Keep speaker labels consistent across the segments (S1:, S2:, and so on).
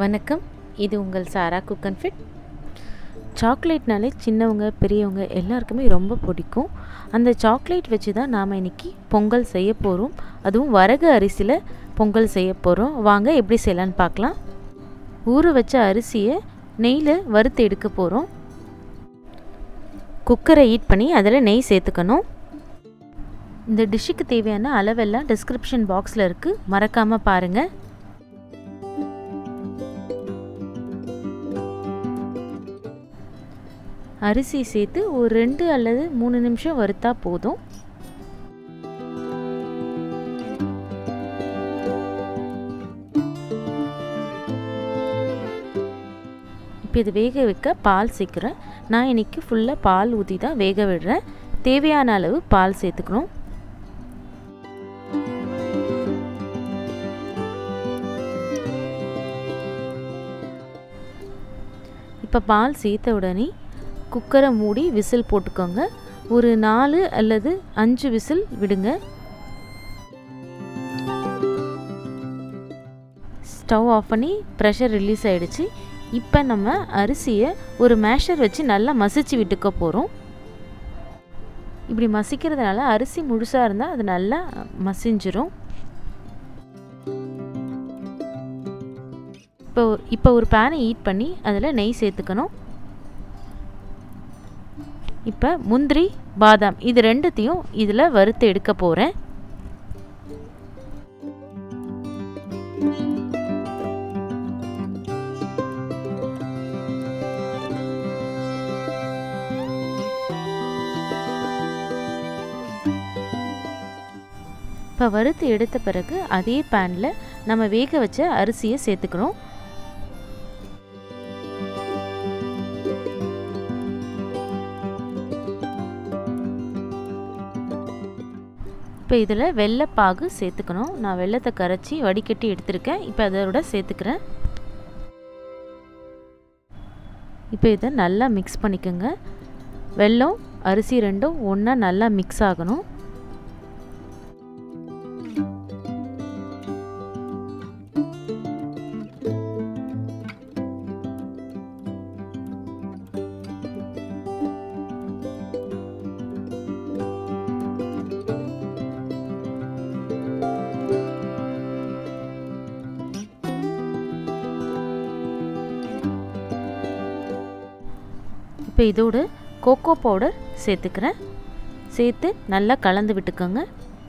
S1: வணக்கம் இது உங்கள் சாரா குக் அண்ட் ஃபிட் சாக்லேட்னாலே சின்னவங்க பெரியவங்க எல்லாருக்குமே ரொம்ப பிடிக்கும் அந்த சாக்லேட் வச்சு தான் நாம் இன்றைக்கி பொங்கல் செய்ய போகிறோம் அதுவும் வரகு அரிசியில் பொங்கல் செய்ய போகிறோம் வாங்க எப்படி செய்யலான்னு பார்க்கலாம் ஊற வச்ச அரிசியை நெய்யில் வறுத்து எடுக்க போகிறோம் குக்கரை ஹீட் பண்ணி அதில் நெய் சேர்த்துக்கணும் இந்த டிஷ்ஷுக்கு தேவையான அளவெல்லாம் டிஸ்கிரிப்ஷன் பாக்ஸில் இருக்குது மறக்காமல் பாருங்கள் அரிசி சேர்த்து ஒரு ரெண்டு அல்லது மூணு நிமிஷம் வறுத்தா போதும் இப்போ இது வேக வைக்க பால் சேர்க்குறேன் நான் இன்றைக்கி ஃபுல்லாக பால் ஊற்றி தான் வேக விடுறேன் தேவையான அளவு பால் சேர்த்துக்கணும் இப்போ பால் சேர்த்த உடனே குக்கரை மூடி விசில் போட்டுக்கோங்க ஒரு நாலு அல்லது அஞ்சு விசில் விடுங்க ஸ்டவ் ஆஃப் பண்ணி ப்ரெஷர் ரிலீஸ் ஆகிடுச்சு இப்போ நம்ம அரிசியை ஒரு மேஷர் வச்சு நல்லா மசிச்சு விட்டுக்க போகிறோம் இப்படி மசிக்கிறதுனால அரிசி முழுசாக இருந்தால் அது நல்லா மசிஞ்சிரும் இப்போ இப்போ ஒரு பேனை ஹீட் பண்ணி அதில் நெய் சேர்த்துக்கணும் இப்போ முந்திரி பாதாம் இது ரெண்டுத்தையும் இதில் வறுத்து எடுக்க போகிறேன் இப்போ வறுத்து எடுத்த பிறகு அதே பேனில் நம்ம வேக வச்ச அரிசியை சேர்த்துக்கிறோம் இப்போ இதில் வெள்ளைப்பாகு சேர்த்துக்கணும் நான் வெள்ளத்தை கரைச்சி வடிகட்டி எடுத்திருக்கேன் இப்போ அதோட சேர்த்துக்கிறேன் இப்போ இதை நல்லா மிக்ஸ் பண்ணிக்கோங்க வெல்லம் அரிசி ரெண்டும் ஒன்றா நல்லா மிக்ஸ் ஆகணும் இப்போ இதோடு கோகோ பவுடர் சேர்த்துக்கிறேன் சேர்த்து நல்லா கலந்து விட்டுக்கோங்க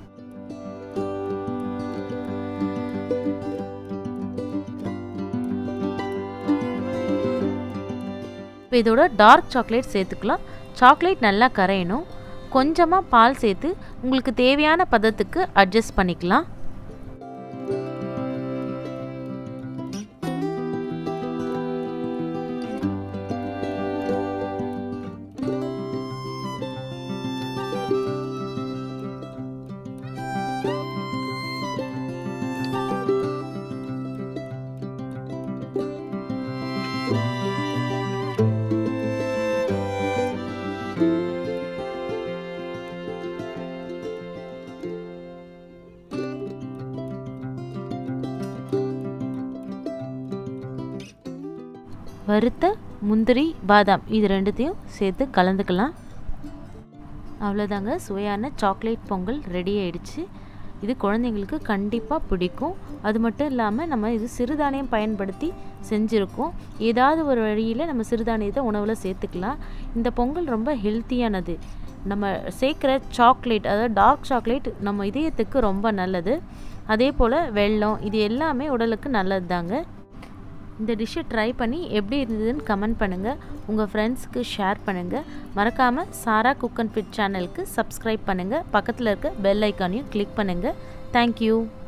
S1: இப்போ இதோட டார்க் சாக்லேட் சேர்த்துக்கலாம் சாக்லேட் நல்லா கரையணும் கொஞ்சமாக பால் சேர்த்து உங்களுக்கு தேவையான பதத்துக்கு அட்ஜஸ்ட் பண்ணிக்கலாம் வறுத்த முந்திரி பாதாம் இது ரெண்டுத்தையும் சேர்த்து கலந்துக்கலாம் அவ்வளோதாங்க சுவையான சாக்லேட் பொங்கல் ரெடி ஆயிடுச்சு இது குழந்தைங்களுக்கு கண்டிப்பாக பிடிக்கும் அது மட்டும் இல்லாமல் நம்ம இது சிறுதானியம் பயன்படுத்தி செஞ்சுருக்கோம் ஏதாவது ஒரு வழியில் நம்ம சிறுதானியத்தை உணவில் சேர்த்துக்கலாம் இந்த பொங்கல் ரொம்ப ஹெல்த்தியானது நம்ம சேர்க்குற சாக்லேட் அதாவது டார்க் சாக்லேட் நம்ம இதயத்துக்கு ரொம்ப நல்லது அதே போல் வெல்லம் இது எல்லாமே உடலுக்கு நல்லது தாங்க இந்த டிஷ்ஷை ட்ரை பண்ணி எப்படி இருந்ததுன்னு கமெண்ட் பண்ணுங்கள் உங்கள் ஃப்ரெண்ட்ஸ்க்கு ஷேர் பண்ணுங்கள் மறக்காமல் சாரா குக் அண்ட் ஃபிட் சேனலுக்கு சப்ஸ்கிரைப் பண்ணுங்கள் பக்கத்தில் இருக்க பெல் ஐக்கானையும் கிளிக் பண்ணுங்கள் தேங்க்யூ